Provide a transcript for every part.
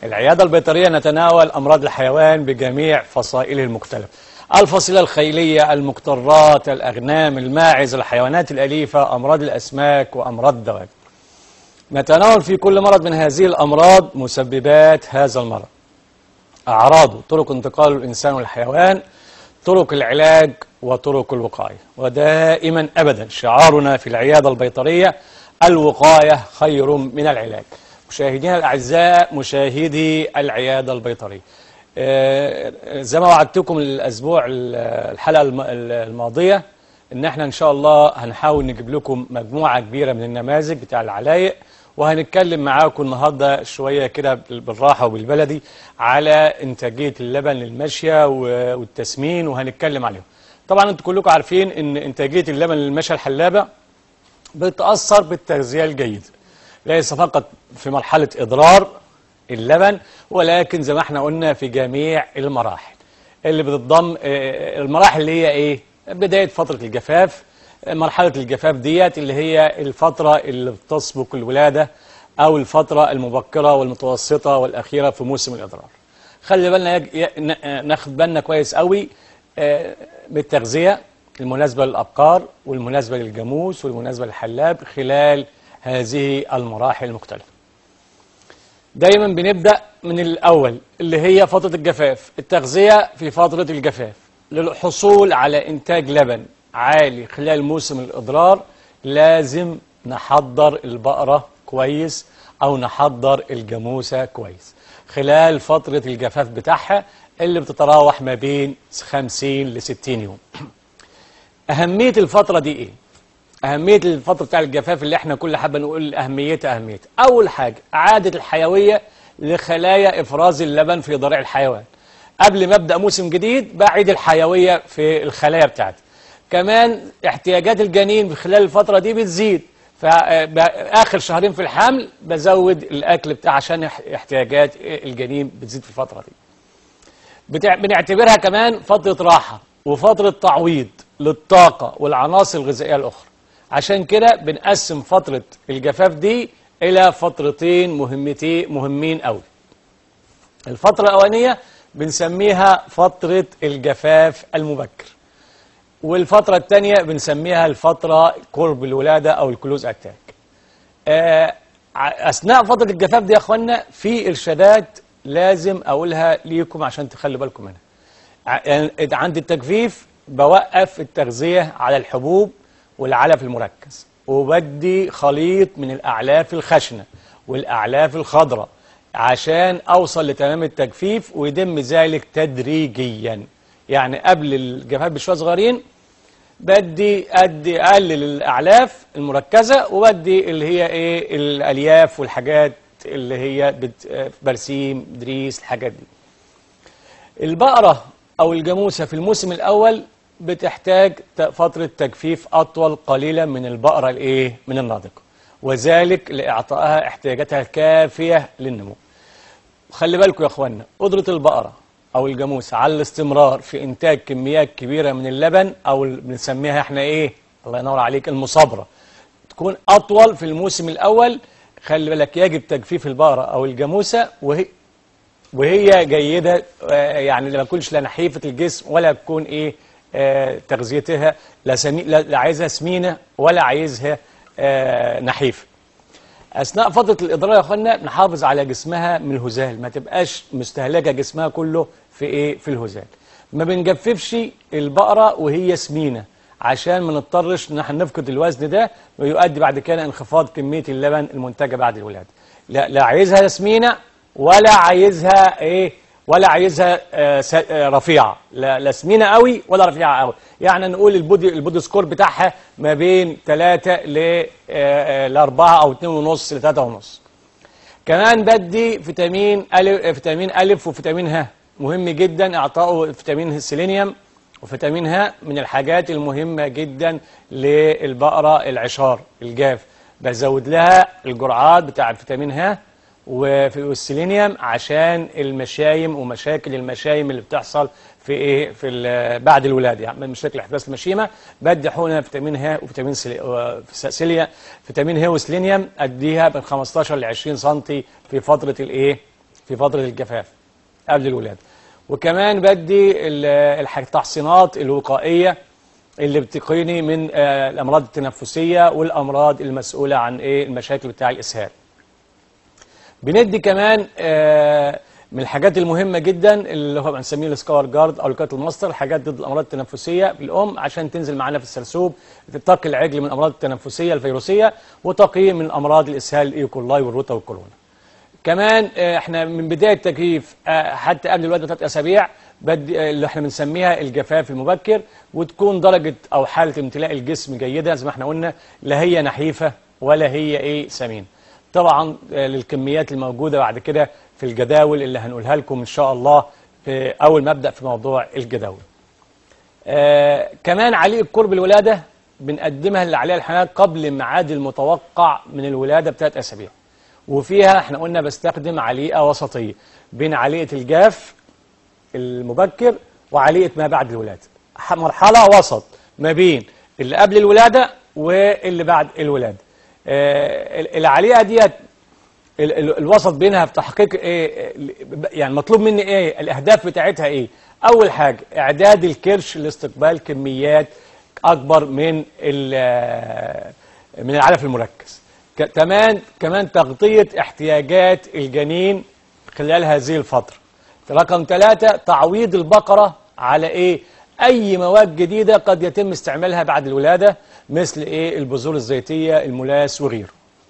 العيادة البيطرية نتناول أمراض الحيوان بجميع فصائله المختلفة الفصيلة الخيلية المقترات الأغنام الماعز الحيوانات الأليفة أمراض الأسماك وأمراض الدواب نتناول في كل مرض من هذه الأمراض مسببات هذا المرض أعراضه طرق انتقال الإنسان والحيوان طرق العلاج وطرق الوقاية ودائما أبدا شعارنا في العيادة البيطرية الوقاية خير من العلاج مشاهدينا الأعزاء مشاهدي العيادة البيطرية آه، زي ما وعدتكم الأسبوع الحلقة الم- الماضية إن احنا إن شاء الله هنحاول نجيب لكم مجموعة كبيرة من النماذج بتاع العلايق وهنتكلم معاكم النهاردة شوية كده بالراحة وبالبلدي على إنتاجية اللبن للمشية و- والتسمين وهنتكلم عليهم طبعا انتوا كلكم عارفين ان انتاجية اللبن للمشية الحلابة بتأثر بالتغذية الجيدة ليس فقط في مرحلة إضرار اللبن ولكن زي ما احنا قلنا في جميع المراحل اللي بتضم آه، المراحل اللي هي ايه بداية فترة الجفاف آه، مرحلة الجفاف ديت اللي هي الفترة اللي بتسبق الولادة أو الفترة المبكرة والمتوسطة والأخيرة في موسم الإضرار خلي بالنا يج... ي... ن- ناخد بالنا كويس قوي آه، بالتغذية المناسبة للأبقار والمناسبة للجاموس والمناسبة للحلاب خلال هذه المراحل المختلفة دايما بنبدأ من الأول اللي هي فترة الجفاف التغذية في فترة الجفاف للحصول على إنتاج لبن عالي خلال موسم الإضرار لازم نحضر البقرة كويس أو نحضر الجاموسة كويس خلال فترة الجفاف بتاعها اللي بتتراوح ما بين 50 ل 60 يوم أهمية الفترة دي إيه؟ أهمية الفترة بتاع الجفاف اللي احنا كل حبة نقول أهميتها أهميتها أول حاجة إعادة الحيوية لخلايا إفراز اللبن في ضريع الحيوان قبل ما أبدأ موسم جديد بعيد الحيوية في الخلايا بتاعتي كمان احتياجات الجنين في خلال الفترة دي بتزيد فآخر شهرين في الحمل بزود الأكل بتاع عشان اح- احتياجات الجنين بتزيد في الفترة دي بتع... بنعتبرها كمان فترة راحة وفترة تعويض للطاقة والعناصر الغذائية الأخرى عشان كده بنقسم فترة الجفاف دي إلى فترتين مهمتين مهمين أوي الفترة الأولانية بنسميها فترة الجفاف المبكر والفترة الثانية بنسميها الفترة قرب الولادة أو الكلوز أتاك آه، ع- أثناء فترة الجفاف دي يا أخوانا في إرشادات لازم أقولها ليكم عشان تخلوا بالكم منها ع- يعني عند التجفيف بوقف التغذية على الحبوب والعلف المركز وبدي خليط من الأعلاف الخشنة والأعلاف الخضراء عشان أوصل لتمام التجفيف ويتم ذلك تدريجيا يعني قبل الجفاف بشوية صغيرين بدي ادي اقلل الاعلاف المركزه وبدي اللي هي ايه الالياف والحاجات اللي هي بت برسيم دريس الحاجات دي البقره او الجاموسه في الموسم الاول بتحتاج ت- فتره تجفيف اطول قليلا من البقره الايه من الناضقه وذلك لاعطائها احتياجاتها الكافيه للنمو خلي بالكم يا اخوانا قدرة البقرة او الجاموسة على الاستمرار في انتاج كميات كبيرة من اللبن او ال- بنسميها احنا ايه الله ينور عليك المصابرة تكون اطول في الموسم الاول خلي بالك يجب تجفيف البقرة او الجاموسة وهي وهي جيدة آه، يعني ما تكونش لا نحيفة الجسم ولا تكون ايه آه، تغذيتها لا, سمي لا لا عايزها سمينة ولا عايزها آه، نحيفة اثناء فتره الاضرار يا اخوانا نحافظ على جسمها من الهزال ما تبقاش مستهلكه جسمها كله في ايه في الهزال ما بنجففش البقره وهي سمينه عشان ما نضطرش ان احنا نفقد الوزن ده ويؤدي بعد كده انخفاض كميه اللبن المنتجه بعد الولاده لا لا عايزها سمينه ولا عايزها ايه ولا عايزها آه، س- آه، رفيعه لا لا سمينه قوي ولا رفيعه قوي يعني نقول البودي البودي سكور بتاعها ما بين 3 ل ل 4 او 2 ونص ل 3 ونص كمان بدي فيتامين ألف فيتامين ألف وفيتامين ه مهم جدا إعطائه فيتامين السيلينيوم وفيتامين ه من الحاجات المهمة جدا للبقرة العشار الجاف بزود لها الجرعات بتاع الفيتامين ه وفي والسيلينيوم عشان المشايم ومشاكل المشايم اللي بتحصل في ايه في ال- بعد الولاده يعني مشاكل احداث المشيمه بدي حقنه فيتامين ه وفيتامين سيلي و- سيليا فيتامين ه وسيلينيوم اديها من 15 ل 20 سم في فتره الايه في فترة الجفاف قبل الولادة وكمان بدي ال- الح- التحصينات الوقائية اللي بتقيني من آه، الأمراض التنفسية والأمراض المسؤولة عن إيه المشاكل بتاع الإسهال بندي كمان آه، من الحاجات المهمة جدا اللي هو بنسميه السكار جارد أو الكات الماستر حاجات ضد الأمراض التنفسية في الأم عشان تنزل معانا في السرسوب تتقي العجل من الأمراض التنفسية الفيروسية وتقي من أمراض الإسهال الإيكولاي والروتا والكورونا كمان آه، احنا من بدايه التكييف آه، حتى قبل الولاده بثلاث اسابيع بدي آه، اللي احنا بنسميها الجفاف المبكر وتكون درجه او حاله امتلاء الجسم جيده زي ما احنا قلنا لا هي نحيفه ولا هي ايه سمين طبعا آه، للكميات الموجوده بعد كده في الجداول اللي هنقولها لكم ان شاء الله في اول ما ابدا في موضوع الجداول آه كمان عليق قرب الولادة بنقدمها لعليها الحنان قبل الميعاد المتوقع من الولادة بثلاث أسابيع وفيها احنا قلنا بستخدم عليقة وسطية بين عليقة الجاف المبكر وعليقة ما بعد الولادة ح- مرحلة وسط ما بين اللي قبل الولادة واللي بعد الولادة آه ال- العليقة ديت ال- ال- الوسط بينها في تحقيق ايه يعني مطلوب مني ايه الاهداف بتاعتها ايه اول حاجه اعداد الكرش لاستقبال كميات اكبر من ال- من العلف المركز ك- كمان كمان تغطيه احتياجات الجنين خلال هذه الفتره رقم ثلاثة تعويض البقرة على ايه اي مواد جديدة قد يتم استعمالها بعد الولادة مثل ايه البذور الزيتية الملاس وغيره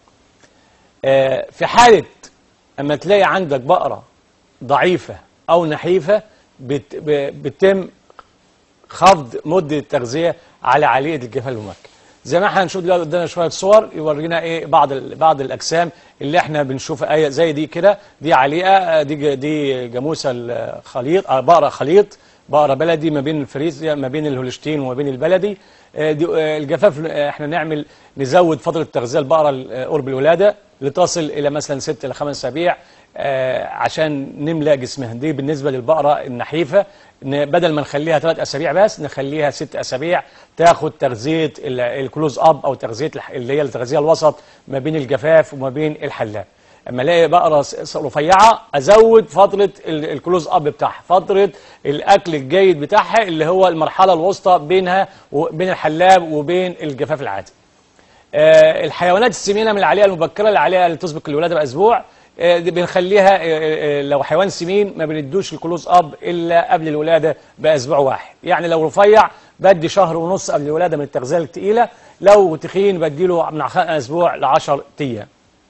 آه، في حالة أما تلاقي عندك بقرة ضعيفة أو نحيفة بت- ب- بتم خفض مدة التغذية على عالية الجفاف المبكر زي ما احنا هنشوف دلوقتي قدامنا شوية صور يورينا ايه بعض ال- بعض الأجسام اللي احنا بنشوفها ايه زي دي كده دي عليقة آه، دي ج- دي جاموسة الخليط آه، بقرة خليط بقرة بلدي ما بين الفريزيا ما بين الهولشتين وما بين البلدي آه، دي آه، الجفاف آه، احنا نعمل نزود فترة تغذية البقرة ل- آه، قرب الولادة لتصل إلى مثلا ست إلى خمس أسابيع آه، عشان نملأ جسمها دي بالنسبة للبقرة النحيفة إن بدل ما نخليها ثلاث أسابيع بس نخليها ست أسابيع تاخد تغذية ال- الكلوز أب أو تغذية الح- اللي هي التغذية الوسط ما بين الجفاف وما بين الحلاب اما الاقي بقره س- س- رفيعه ازود فتره ال- الكلوز اب بتاعها فتره الاكل الجيد بتاعها اللي هو المرحله الوسطى بينها وبين الحلاب وبين الجفاف العادي آه، الحيوانات السمينه من العليقه المبكره العليقه اللي تسبق الولاده باسبوع آه، دي بنخليها آه، آه، لو حيوان سمين ما بندوش الكلوز اب الا قبل الولاده باسبوع واحد يعني لو رفيع بدي شهر ونص قبل الولاده من التغذيه الثقيله لو تخين بديله من خ- اسبوع ل 10 ايام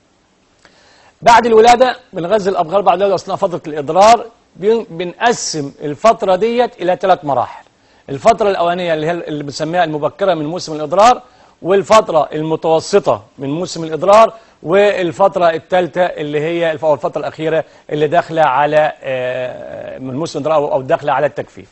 بعد الولادة بنغذي الأبغار بعد الولادة أثناء فترة الإضرار بن- بنقسم الفترة ديت إلى ثلاث مراحل الفترة الأولانية اللي هي اللي بنسميها المبكرة من موسم الإضرار والفترة المتوسطة من موسم الإضرار والفترة الثالثة اللي هي الف- أو الفترة الأخيرة اللي داخلة على آه، من موسم الإضرار أو- أو داخلة على التجفيف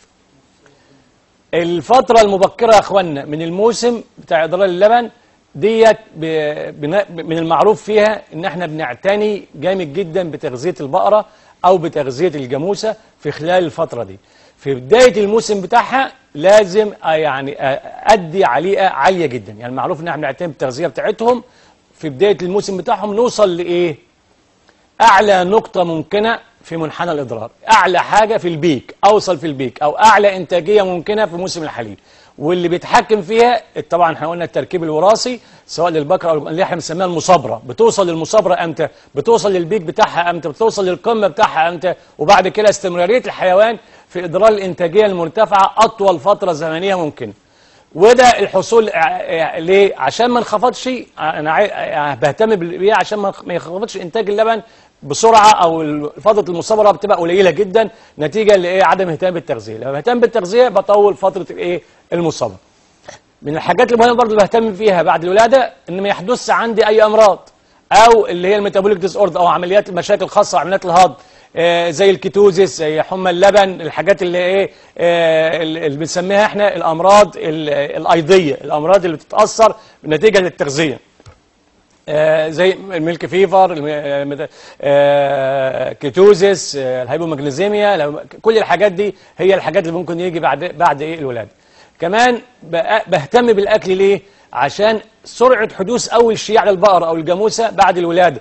الفترة المبكرة يا اخوانا من الموسم بتاع إضرار اللبن ديت ب- بن- من المعروف فيها ان احنا بنعتني جامد جدا بتغذية البقرة او بتغذية الجاموسة في خلال الفترة دي في بداية الموسم بتاعها لازم آه يعني آه ادي عليقة عالية جدا يعني معروف ان احنا بنعتني بالتغذية بتاعتهم في بداية الموسم بتاعهم نوصل لايه اعلى نقطة ممكنة في منحنى الاضرار اعلى حاجة في البيك اوصل في البيك او اعلى انتاجية ممكنة في موسم الحليب واللي بيتحكم فيها طبعا احنا قلنا التركيب الوراثي سواء للبقرة او اللي احنا بنسميها المصابرة بتوصل للمصابرة امتى بتوصل للبيك بتاعها امتى بتوصل للقمة بتاعها امتى وبعد كده استمرارية الحيوان في اضرار الانتاجية المرتفعة اطول فترة زمنية ممكنة وده الحصول ع- ليه عشان ما انخفضش انا عاي- بهتم بيه عشان ما ما ينخفضش انتاج اللبن بسرعه او ال- فتره المصابره بتبقى قليله جدا نتيجه لايه عدم اهتمام بالتغذيه لما بهتم بالتغذيه بطول فتره الايه المصابره من الحاجات المهمه برضه اللي بهتم فيها بعد الولاده ان ما يحدث عندي اي امراض او اللي هي الميتابوليك ديس اوردر او عمليات المشاكل الخاصه بعمليات الهضم آه، زي الكيتوزيس زي حمى اللبن الحاجات اللي ايه آه، اللي بنسميها احنا الامراض ال- الايضيه الامراض اللي بتتاثر نتيجه للتغذيه آه، زي الميلك فيفر الم- آه، مت- آه، كيتوزيس آه، الهايبومagنيزيميا لو- كل الحاجات دي هي الحاجات اللي ممكن يجي بعد بعد ايه الولاده كمان بق- بهتم بالاكل ليه عشان سرعه حدوث اول شيء على البقره او الجاموسه بعد الولاده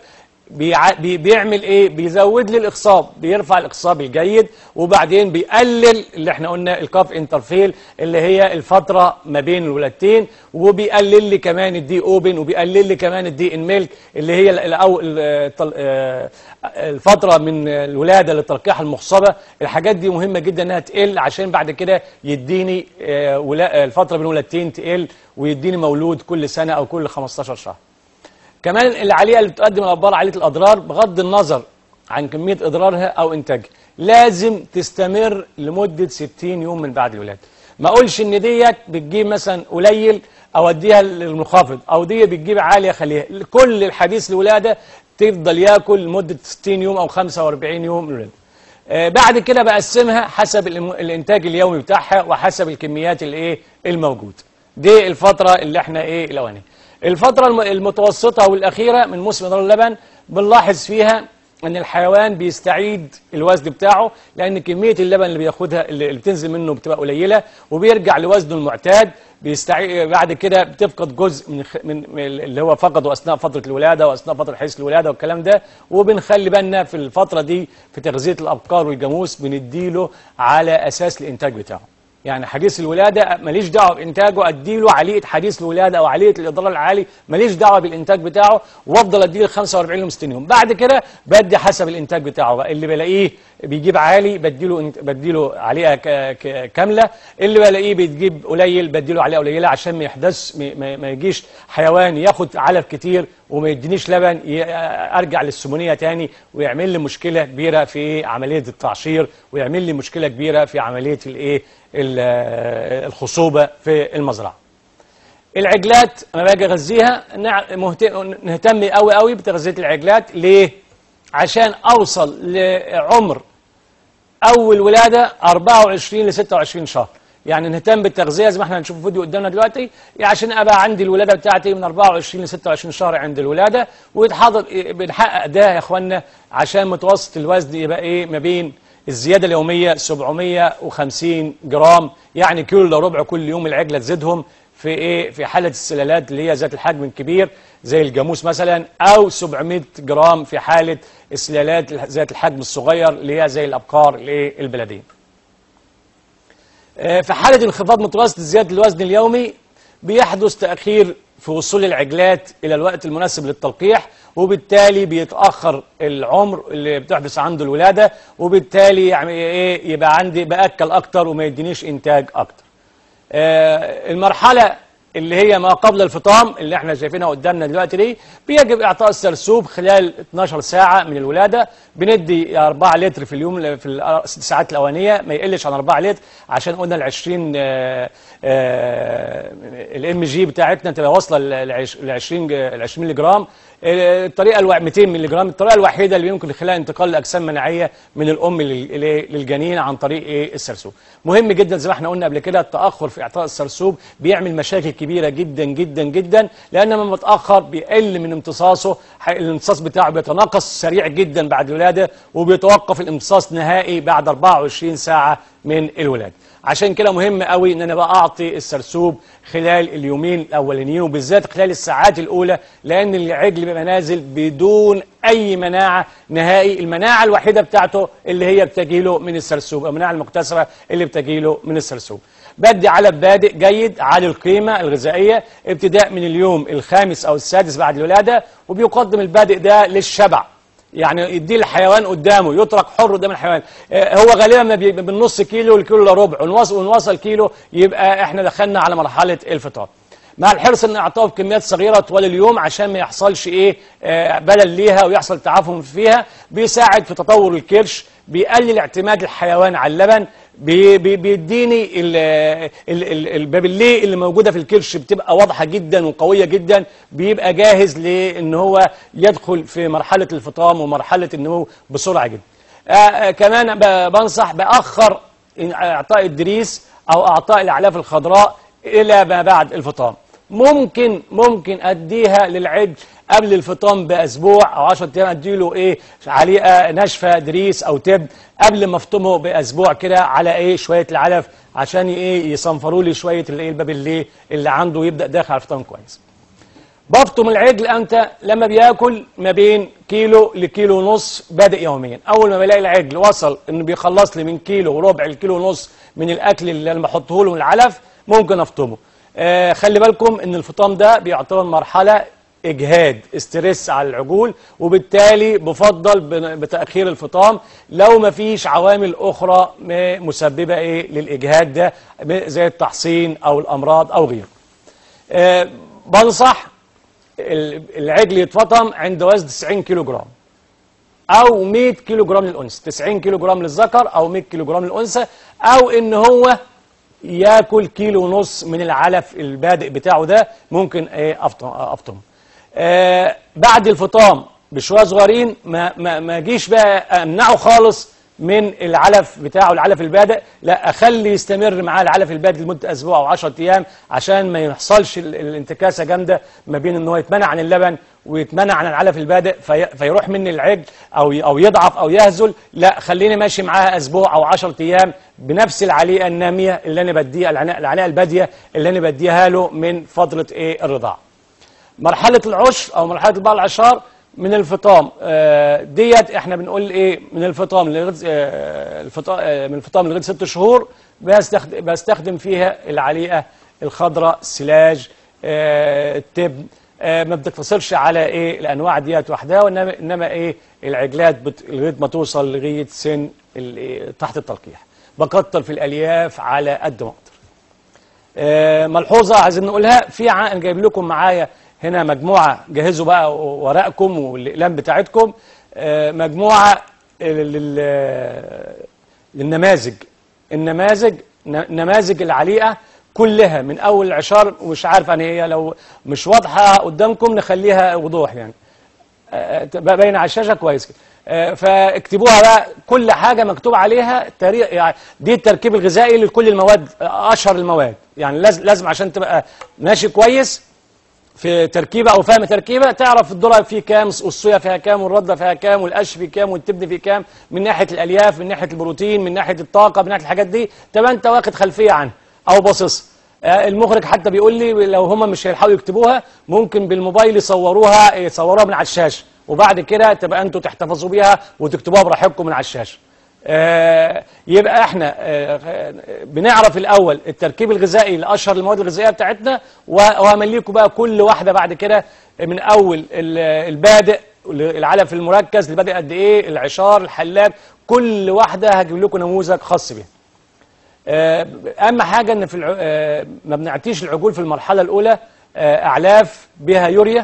بيع... بي... بيعمل ايه بيزود لي الاخصاب بيرفع الاخصاب الجيد وبعدين بيقلل اللي احنا قلنا الكاف انترفيل اللي هي الفتره ما بين الولادتين وبيقلل لي كمان الدي اوبن وبيقلل لي كمان الدي ان ميلك اللي هي ال- الأو... ال- الطل- آه، الفتره من الولاده للتلقيح المخصبه الحاجات دي مهمه جدا انها تقل عشان بعد كده يديني آه، ولا... الفتره بين الولادتين تقل ويديني مولود كل سنه او كل 15 شهر كمان العالية اللي بتقدم الأخبار عالية الأضرار بغض النظر عن كمية إضرارها أو إنتاجها لازم تستمر لمدة 60 يوم من بعد الولادة ما أقولش إن ديت بتجيب مثلا قليل أو أديها للمنخفض أو دي بتجيب عالية خليها كل الحديث الولادة تفضل ياكل لمدة 60 يوم أو 45 يوم من الولادة آه، بعد كده بقسمها حسب الم- الانتاج اليومي بتاعها وحسب الكميات الايه الموجوده دي الفتره اللي احنا ايه الاولانيه الفتره الم- المتوسطه والاخيره من موسم اضرار اللبن بنلاحظ فيها ان الحيوان بيستعيد الوزن بتاعه لان كميه اللبن اللي بياخدها اللي اللي بتنزل منه بتبقى قليله وبيرجع لوزنه المعتاد بيستعيد بعد كده بتفقد جزء من, خ- من من اللي هو فقده اثناء فتره الولاده واثناء فتره حديث الولاده والكلام ده وبنخلي بالنا في الفتره دي في تغذيه الابقار والجاموس بنديله على اساس الانتاج بتاعه يعني حديث الولاده ماليش دعوه بانتاجه اديله عليه حديث الولاده او عليه الاضرار العالي ماليش دعوه بالانتاج بتاعه وافضل اديله 45 يوم 60 يوم بعد كده بدي حسب الانتاج بتاعه بقى اللي بلاقيه بيجيب عالي بديله انت- بديله عليها ك- ك- كامله اللي بلاقيه بتجيب قليل بديله عليها قليله عشان ما يحدث ما- ما ما يجيش حيوان ياخد علف كتير وما يدينيش لبن ي- ارجع للسمونيه تاني ويعمل لي مشكله كبيره في عمليه التعشير ويعمل لي مشكله كبيره في عمليه الايه ال- الخصوبه في المزرعه العجلات لما باجي اغذيها نع- مهت- نهتم قوي قوي بتغذيه العجلات ليه عشان اوصل لعمر اول ولاده 24 ل 26 شهر يعني نهتم بالتغذيه زي ما احنا هنشوف فيديو قدامنا دلوقتي عشان ابقى عندي الولاده بتاعتي من 24 ل 26 شهر عند الولاده ويتحضر بنحقق ده يا اخوانا عشان متوسط الوزن يبقى ايه ما بين الزياده اليوميه 750 جرام يعني كيلو الا ربع كل يوم العجله تزيدهم في ايه في حاله السلالات اللي هي ذات الحجم الكبير زي الجاموس مثلا او 700 جرام في حاله السلالات ذات الحجم الصغير اللي هي زي الابقار البلديه آه، في حالة انخفاض متوسط زيادة الوزن اليومي بيحدث تأخير في وصول العجلات إلى الوقت المناسب للتلقيح وبالتالي بيتأخر العمر اللي بتحدث عنده الولادة وبالتالي يعني إيه يبقى عندي بأكل أكتر وما يدينيش إنتاج أكتر آه، المرحلة اللي هي ما قبل الفطام اللي احنا شايفينها قدامنا دلوقتي دي بيجب اعطاء السرسوب خلال 12 ساعة من الولادة بندي 4 لتر في اليوم في الست ساعات الأولانية ما يقلش عن 4 لتر عشان قلنا ال 20 الام جي بتاعتنا تبقى واصلة ل 20 ال 20 مللي جرام آه، الطريقة الوا- 200 مللي جرام الطريقة الوحيدة اللي يمكن خلال انتقال لأجسام مناعية من الأم لل- لل- للجنين عن طريق ايه السرسوب مهم جدا زي ما احنا قلنا قبل كده التأخر في إعطاء السرسوب بيعمل مشاكل كبيرة جدا جدا جدا لأن لما بتأخر بيقل من امتصاصه ح- الامتصاص بتاعه بيتناقص سريع جدا بعد الولادة وبيتوقف الامتصاص نهائي بعد 24 ساعة من الولادة عشان كده مهم قوي ان انا بقى اعطي السرسوب خلال اليومين الاولانيين وبالذات خلال الساعات الاولى لان العجل بيبقى نازل بدون اي مناعه نهائي المناعه الوحيده بتاعته اللي هي بتجيله من السرسوب المناعه المكتسبه اللي بتجيله من السرسوب بدي على بادئ جيد عالي القيمه الغذائيه ابتداء من اليوم الخامس او السادس بعد الولاده وبيقدم البادئ ده للشبع يعني يديه الحيوان قدامه يترك حر قدام الحيوان آه، هو غالبا ما بي- من نص كيلو لكيلو الا ربع ونوصل ونوصل كيلو يبقى احنا دخلنا على مرحله الفطار مع الحرص ان اعطاه بكميات صغيره طوال اليوم عشان ما يحصلش ايه آه، بلل ليها ويحصل تعفن فيها بيساعد في تطور الكرش بيقلل اعتماد الحيوان على اللبن بي- بي- بيديني ال- ال- ال- البابليه اللي موجوده في الكرش بتبقى واضحه جدا وقويه جدا بيبقى جاهز لان هو يدخل في مرحله الفطام ومرحله النمو بسرعه جدا آه، آه، كمان ب- بنصح باخر إن- اعطاء الدريس او اعطاء الاعلاف الخضراء الى ما بعد الفطام ممكن ممكن اديها للعجل قبل الفطام باسبوع او 10 ايام اديله ايه عليقه ناشفه دريس او تب قبل ما افطمه باسبوع كده على ايه شويه العلف عشان ايه يصنفروا لي شويه الايه البابليه اللي عنده يبدا داخل على الفطام كويس بفطم العجل امتى لما بياكل ما بين كيلو لكيلو ونص بادئ يوميا اول ما بلاقي العجل وصل انه بيخلص لي من كيلو وربع الكيلو ونص من الاكل اللي انا بحطه له من العلف ممكن افطمه آه خلي بالكم ان الفطام ده بيعتبر مرحله اجهاد استرس على العجول وبالتالي بفضل بن- بتاخير الفطام لو ما فيش عوامل اخرى م- مسببه ايه للاجهاد ده م- زي التحصين او الامراض او غيره آه بنصح ال- العجل يتفطم عند وزن 90 كيلو جرام او 100 كيلو جرام للانثى 90 كيلو جرام للذكر او 100 كيلو جرام للانثى او ان هو ياكل كيلو ونص من العلف البادئ بتاعه ده ممكن ايه افطم افطم آه بعد الفطام بشويه صغيرين ما ما ما اجيش بقى امنعه خالص من العلف بتاعه العلف البادئ لا اخلي يستمر معاه العلف البادئ لمده اسبوع او 10 ايام عشان ما يحصلش ال- الانتكاسه جامده ما بين ان هو يتمنع عن اللبن ويتمنع عن العلف البادئ في فيروح مني العجل او ي- او يضعف او يهزل لا خليني ماشي معاها اسبوع او 10 ايام بنفس العليقه الناميه اللي انا بديها العناء العناء الباديه اللي انا بديها له من فتره ايه الرضاعه مرحلة العشر أو مرحلة البعض العشار من الفطام آه، ديت احنا بنقول ايه من الفطام لغايه آه، الفطام آه، من الفطام لغايه ست شهور بستخدم, بستخدم فيها العليقه الخضراء السلاج آه، التبن آه، ما بتقتصرش على ايه الانواع ديت وحدها وانما انما ايه العجلات بت- لغايه ما توصل لغايه سن ال- إيه، تحت التلقيح بكتر في الالياف على قد ما اقدر آه، ملحوظة عايزين نقولها في ع- أنا جايب لكم معايا هنا مجموعة جهزوا بقى ورقكم والأقلام بتاعتكم آه، مجموعة لل- للنماذج النماذج ن- نماذج العليقة كلها من أول العشار ومش عارف أنا هي لو مش واضحة قدامكم نخليها وضوح يعني آه، تبقى باينه على الشاشه كويس كده آه، فاكتبوها بقى كل حاجه مكتوب عليها تاريخ يعني دي التركيب الغذائي لكل المواد آه، اشهر المواد يعني لازم لازم عشان تبقى ماشي كويس في تركيبه او فاهم تركيبه تعرف الذره فيه كام والصويا فيها كام والرده فيها كام والقش فيه كام والتبن فيه كام من ناحيه الالياف من ناحيه البروتين من ناحيه الطاقه من ناحيه الحاجات دي تبقى انت واخد خلفيه عنها او باصص آه، المخرج حتى بيقول لي لو هم مش هيلحقوا يكتبوها ممكن بالموبايل يصوروها يصوروها من على الشاشه وبعد كده تبقى انتوا تحتفظوا بيها وتكتبوها براحتكم من على الشاشه آه، يبقى احنا آه، بنعرف الاول التركيب الغذائي لاشهر المواد الغذائيه بتاعتنا وهمليكم بقى كل واحده بعد كده من اول ال- البادئ العلف المركز البادئ قد ايه العشار الحلاب كل واحده هجيب لكم نموذج خاص بيها آه، اهم حاجه ان في الع... آه، ما بنعطيش العجول في المرحله الاولى آه، اعلاف بها يوريا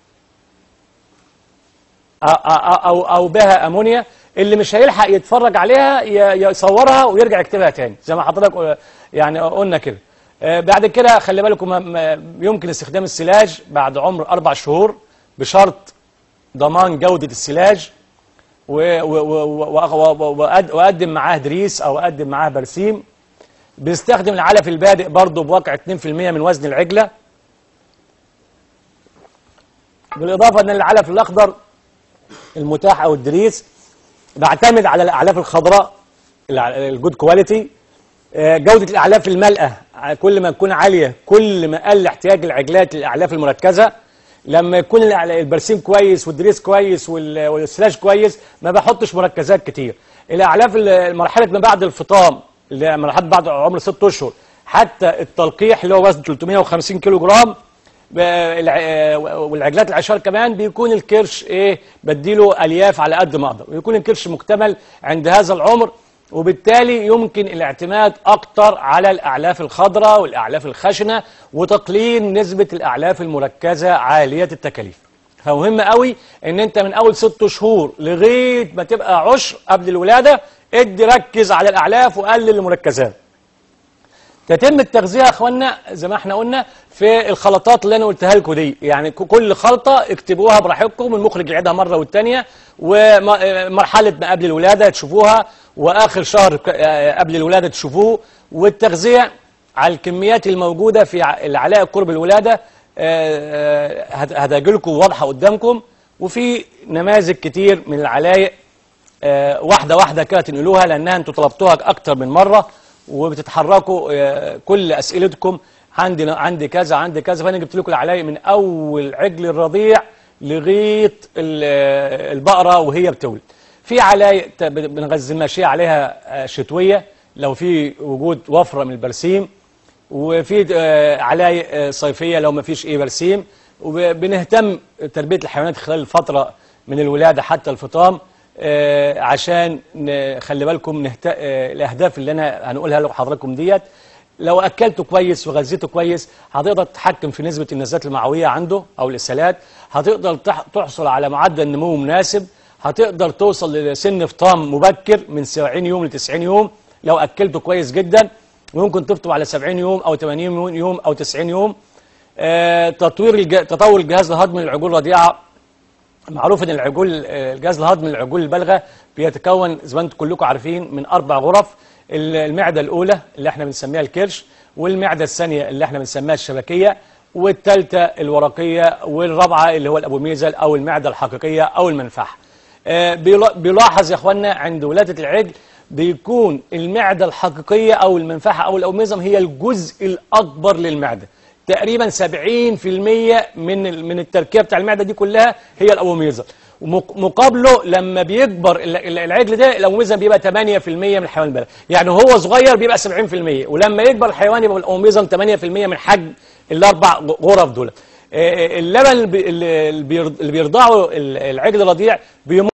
أو- أو أو أو بها أمونيا اللي مش هيلحق يتفرج عليها ي- يصورها ويرجع يكتبها تاني زي ما حضرتك قل- يعني قلنا كده آه، بعد كده خلي بالكم ما- ما- يمكن استخدام السلاج بعد عمر أربع شهور بشرط ضمان جودة السلاج و- و- و- و- و- وأد- وأقدم معاه دريس أو أقدم معاه برسيم بيستخدم العلف البادئ برضه بواقع 2% من وزن العجلة بالإضافة أن العلف الأخضر المتاح او الدريس بعتمد على الاعلاف الخضراء الع- الجود كواليتي آه، جوده الاعلاف المالئه ع- كل ما تكون عاليه كل ما قل احتياج العجلات للاعلاف المركزه لما يكون الأعلا- البرسيم كويس والدريس كويس وال- والسلاش كويس ما بحطش مركزات كتير الاعلاف ال- مرحله ما بعد الفطام اللي هي مرحله بعد عمر ست اشهر حتى التلقيح اللي هو وزن 350 كيلو جرام ب- الع- والعجلات العشار كمان بيكون الكرش ايه بديله الياف على قد ما اقدر ويكون الكرش مكتمل عند هذا العمر وبالتالي يمكن الاعتماد اكتر على الاعلاف الخضراء والاعلاف الخشنه وتقليل نسبه الاعلاف المركزه عاليه التكاليف فمهم قوي ان انت من اول ست شهور لغايه ما تبقى عشر قبل الولاده ادي ركز على الاعلاف وقلل المركزات تتم التغذية يا اخوانا زي ما احنا قلنا في الخلطات اللي انا قلتها لكم دي يعني ك- كل خلطة اكتبوها براحتكم المخرج يعيدها مرة والتانية ومرحلة ما قبل الولادة تشوفوها واخر شهر ك- آه، قبل الولادة تشوفوه والتغذية على الكميات الموجودة في ع- العلاء قرب الولادة هتجي لكم واضحة قدامكم وفي نماذج كتير من العلايق آه، واحدة واحدة كده تنقلوها لأنها أنتوا طلبتوها أكتر من مرة وبتتحركوا آه، كل أسئلتكم عندي عندي كذا عندي كذا فانا جبت لكم العلايق من اول عجل الرضيع لغايه ال- البقره وهي بتولد في علايق ت- بنغذي الماشيه عليها آه، شتويه لو في وجود وفره من البرسيم وفي آه، علايق آه، صيفيه لو ما فيش ايه برسيم وبنهتم تربيه الحيوانات خلال الفتره من الولاده حتى الفطام آه، عشان ن- خلي بالكم نهت... آه، الاهداف اللي انا هنقولها لحضراتكم ديت لو اكلته كويس وغذيته كويس هتقدر تتحكم في نسبه النزلات المعويه عنده او الاسهالات هتقدر تح- تحصل على معدل نمو مناسب هتقدر توصل لسن فطام مبكر من 70 يوم ل 90 يوم لو اكلته كويس جدا وممكن تفطم على 70 يوم او 80 يوم او 90 يوم آه، تطوير الج... تطور الجهاز الهضمي للعجول الرضيعه معروف ان العجول آه، الجهاز الهضمي للعجول البالغه بيتكون زي ما انتم كلكم عارفين من اربع غرف ال- المعده الاولى اللي احنا بنسميها الكرش والمعده الثانيه اللي احنا بنسميها الشبكيه والثالثه الورقيه والرابعه اللي هو الابوميزل او المعده الحقيقيه او المنفعه آه، بيلا- بيلاحظ يا اخوانا عند ولاده العجل بيكون المعده الحقيقيه او المنفعه او الابوميزم هي الجزء الاكبر للمعده تقريبا 70% من ال- من التركيبه بتاع المعده دي كلها هي الابوميزم ومقابله لما بيكبر ال- ال- العجل ده الابوميزم بيبقى 8% من الحيوان البالغ يعني هو صغير بيبقى 70% ولما يكبر الحيوان يبقى الابوميزم 8% من حجم الاربع غرف دول آه، اللبن اللي بي- اللي بيرض- اللي بيرضعه ال- العجل الرضيع بيمر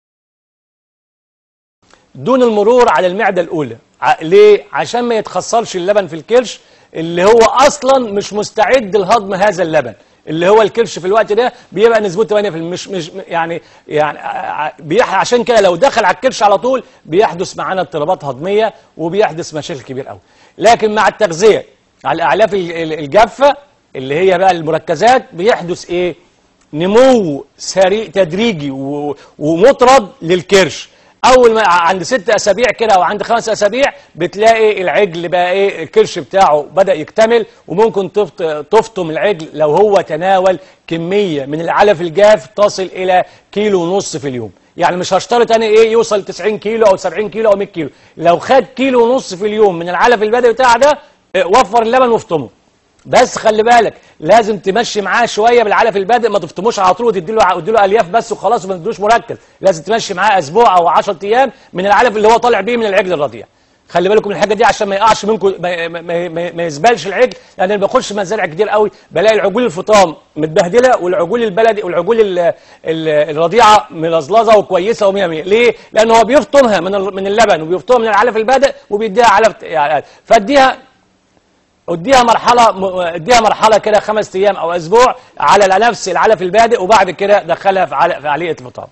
دون المرور على المعدة الأولى ع- ليه؟ عشان ما يتخسرش اللبن في الكرش اللي هو أصلا مش مستعد لهضم هذا اللبن اللي هو الكرش في الوقت ده بيبقى نسبته 8% مش مش يعني يعني ع- ع- بيح عشان كده لو دخل على الكرش على طول بيحدث معانا اضطرابات هضميه وبيحدث مشاكل كبير قوي لكن مع التغذيه على الاعلاف ال- ال- الجافه اللي هي بقى المركزات بيحدث ايه؟ نمو سريع تدريجي و- ومطرد للكرش اول ما عند ست اسابيع كده او عند خمس اسابيع بتلاقي العجل بقى ايه الكرش بتاعه بدا يكتمل وممكن تفط- تفطم العجل لو هو تناول كميه من العلف الجاف تصل الى كيلو ونص في اليوم يعني مش هشترط انا ايه يوصل 90 كيلو او 70 كيلو او 100 كيلو لو خد كيلو ونص في اليوم من العلف البدوي بتاع ده إيه، وفر اللبن وافطمه بس خلي بالك لازم تمشي معاه شويه بالعلف البادئ ما تفطموش على طول وتدي له تدي له الياف بس وخلاص وما تديلوش مركز لازم تمشي معاه اسبوع او 10 ايام من العلف اللي هو طالع بيه من العجل الرضيع خلي بالكم من الحاجه دي عشان ما يقعش منكم ما, ما, ما, ما يزبلش العجل لان انا بخش مزارع كتير قوي بلاقي العجول الفطام متبهدله والعجول البلدي والعجول ال- ال- الرضيعه ملظلظه وكويسه ومية مية ليه؟ لان هو بيفطمها من ال- من اللبن وبيفطمها من العلف البادئ وبيديها علف يعني فاديها اديها مرحله م- اديها مرحله كده خمس ايام او اسبوع على نفس العلف البادئ وبعد كده دخلها في عل- في عمليه الفطام.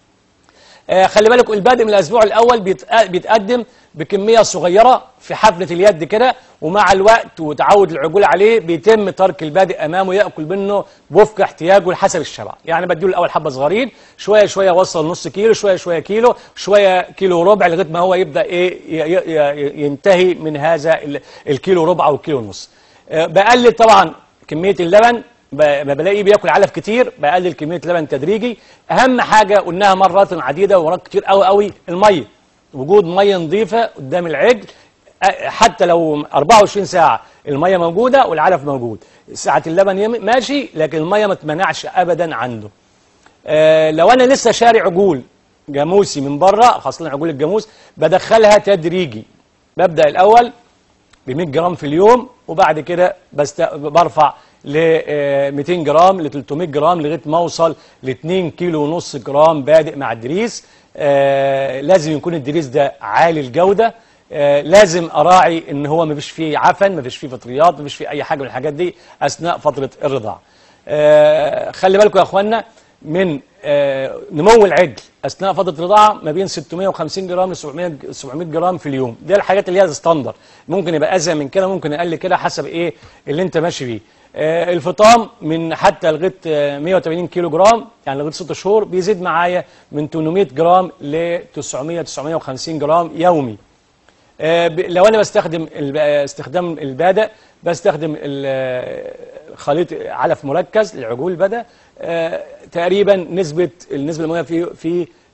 آه، خلي بالك البادئ من الاسبوع الاول بيتق- بيتقدم بكميه صغيره في حفله اليد كده ومع الوقت وتعود العجول عليه بيتم ترك البادئ امامه ياكل منه وفق احتياجه لحسب الشبع يعني بديله الاول حبه صغيرين شويه شويه وصل نص كيلو شويه شويه كيلو شويه كيلو وربع لغايه ما هو يبدا ايه ي- ي- ي- ينتهي من هذا ال- الكيلو ربع او الكيلو ونص آه، بقلل طبعا كميه اللبن ب- بلاقيه بياكل علف كتير بقلل كميه اللبن تدريجي اهم حاجه قلناها مرات عديده ومرات كتير قوي قوي الميه وجود ميه نظيفه قدام العجل أ- حتى لو 24 ساعه الميه موجوده والعلف موجود ساعه اللبن يم- ماشي لكن الميه ما تمنعش ابدا عنده آه، لو انا لسه شاري عجول جاموسي من بره خاصه عجول الجاموس بدخلها تدريجي ببدا الاول ب 100 جرام في اليوم وبعد كده بست... برفع ل آه، 200 جرام ل 300 جرام لغايه ما اوصل ل 2 كيلو ونص جرام بادئ مع الدريس آه، لازم يكون الدريس ده عالي الجوده آه، لازم اراعي ان هو ما فيش فيه عفن ما فيش فيه فطريات ما فيش فيه اي حاجه من الحاجات دي اثناء فتره الرضاعه آه، خلي بالكم يا اخوانا من آه، نمو العجل اثناء فتره الرضاعه ما بين 650 جرام ل 700 700 جرام في اليوم دي الحاجات اللي هي الستاندر ممكن يبقى ازيد من كده ممكن اقل كده حسب ايه اللي انت ماشي بيه آه، الفطام من حتى لغايه آه، 180 كيلو جرام يعني لغايه 6 شهور بيزيد معايا من 800 جرام ل 900 950 جرام يومي آه، ب- لو انا بستخدم الب- آه، استخدام البادئ بستخدم ال- آه، خليط علف مركز لعجول البدء آه، تقريبا نسبه النسبه المئويه فيه فيه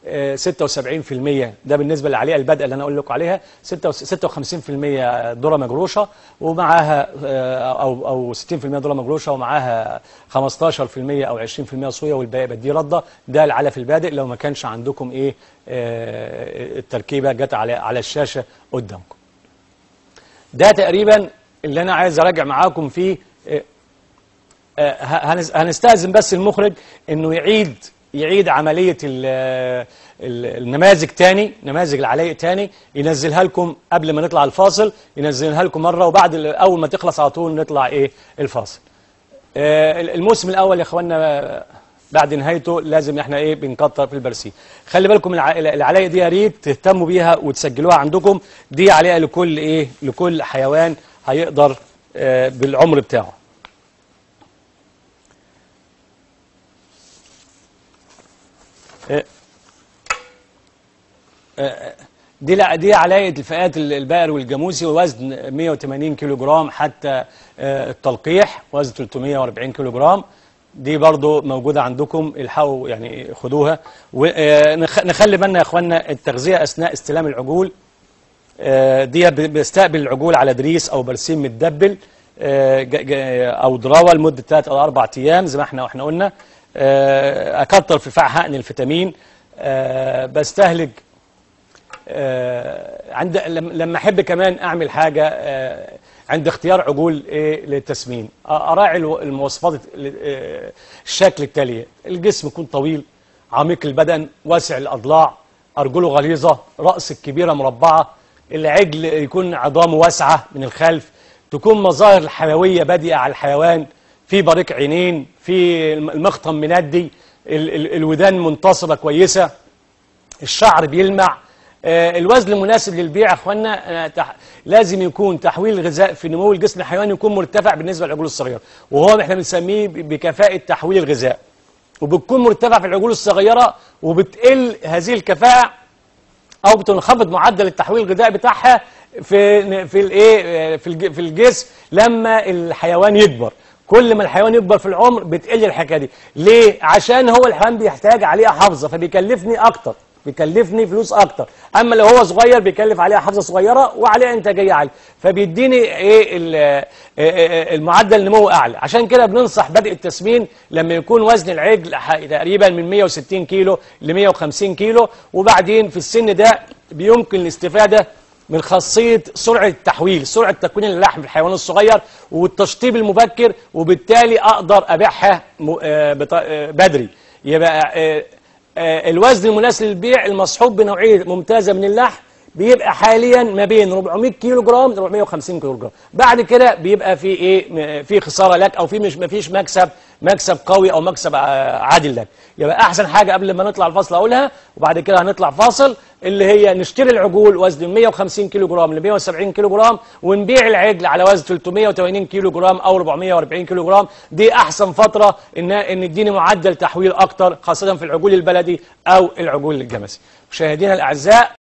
آه، 76% ده بالنسبه للعليقه البادئه اللي انا اقول لكم عليها 56% ذره مجروشه ومعاها آه، او او 60% ذره مجروشه ومعاها 15% او 20% صويا والباقي بديه رده ده العلف البادئ لو ما كانش عندكم ايه آه، التركيبه جت على على الشاشه قدامكم ده تقريبا اللي انا عايز اراجع معاكم فيه آه، آه، هنس- هنستأذن بس المخرج انه يعيد يعيد عملية ال- ال- النماذج تاني نماذج العلايق تاني ينزلها لكم قبل ما نطلع الفاصل ينزلها لكم مرة وبعد ال- اول ما تخلص على طول نطلع ايه الفاصل آه، الموسم الاول يا اخوانا آه، بعد نهايته لازم احنا ايه بنكتر في البرسيم خلي بالكم الع- العلايق دي يا ريت تهتموا بيها وتسجلوها عندكم دي عليقه لكل ايه لكل حيوان هيقدر آه، بالعمر بتاعه آه، آه، دي لا دي علاقه الفئات ال- البقر والجاموسي ووزن 180 كيلو جرام حتى آه، التلقيح وزن 340 كيلو جرام دي برضو موجودة عندكم الحقوا يعني خدوها ونخلي بالنا يا اخوانا التغذية اثناء استلام العجول آه، دي ب- بيستقبل العجول على دريس او برسيم متدبل آه، ج- ج- او دراوه لمده 3 او 4 ايام زي ما احنا واحنا قلنا آه، اكتر في فع حقن الفيتامين آه، بستهلك آه، عند لم- لما احب كمان اعمل حاجه آه، عند اختيار عجول ايه للتسمين أ- اراعي الو- المواصفات ال- آه، الشكل التاليه الجسم يكون طويل عميق البدن واسع الاضلاع ارجله غليظه راس الكبيره مربعه العجل يكون عظامه واسعه من الخلف تكون مظاهر الحيويه بادئه على الحيوان في بريق عينين في الم- المخطم مندي ال- ال- الودان منتصبه كويسه الشعر بيلمع آه، الوزن المناسب للبيع يا اخوانا آه، تح- لازم يكون تحويل الغذاء في نمو الجسم الحيواني يكون مرتفع بالنسبه للعجول الصغيره وهو احنا بنسميه ب- بكفاءه تحويل الغذاء وبتكون مرتفع في العجول الصغيره وبتقل هذه الكفاءه او بتنخفض معدل التحويل الغذائي بتاعها في في الايه في الج- في الجسم لما الحيوان يكبر كل ما الحيوان يكبر في العمر بتقل الحكايه دي ليه عشان هو الحيوان بيحتاج عليه حافظه فبيكلفني اكتر بيكلفني فلوس اكتر اما لو هو صغير بيكلف عليها حافظه صغيره وعليها انتاجيه عاليه فبيديني ايه ال- آه، آه، المعدل النمو اعلى عشان كده بننصح بدء التسمين لما يكون وزن العجل ح- تقريبا من 160 كيلو ل 150 كيلو وبعدين في السن ده بيمكن الاستفاده من خاصية سرعة التحويل سرعة تكوين اللحم في الحيوان الصغير والتشطيب المبكر وبالتالي أقدر أبيعها م- آه بط- آه بدري يبقى آه، آه، الوزن المناسب للبيع المصحوب بنوعية ممتازة من اللحم بيبقى حاليا ما بين 400 كيلو جرام ل 450 كيلو جرام بعد كده بيبقى في ايه م- في خساره لك او في مش ما فيش مكسب مكسب قوي او مكسب آه، عادل لك يبقى احسن حاجه قبل ما نطلع الفاصل اقولها وبعد كده هنطلع فاصل اللي هي نشتري العجول وزن 150 كيلو جرام ل 170 كيلو جرام ونبيع العجل على وزن 380 كيلو جرام او 440 كيلو جرام دي احسن فتره ان ان اديني معدل تحويل اكتر خاصه في العجول البلدي او العجول الجمسي مشاهدينا الاعزاء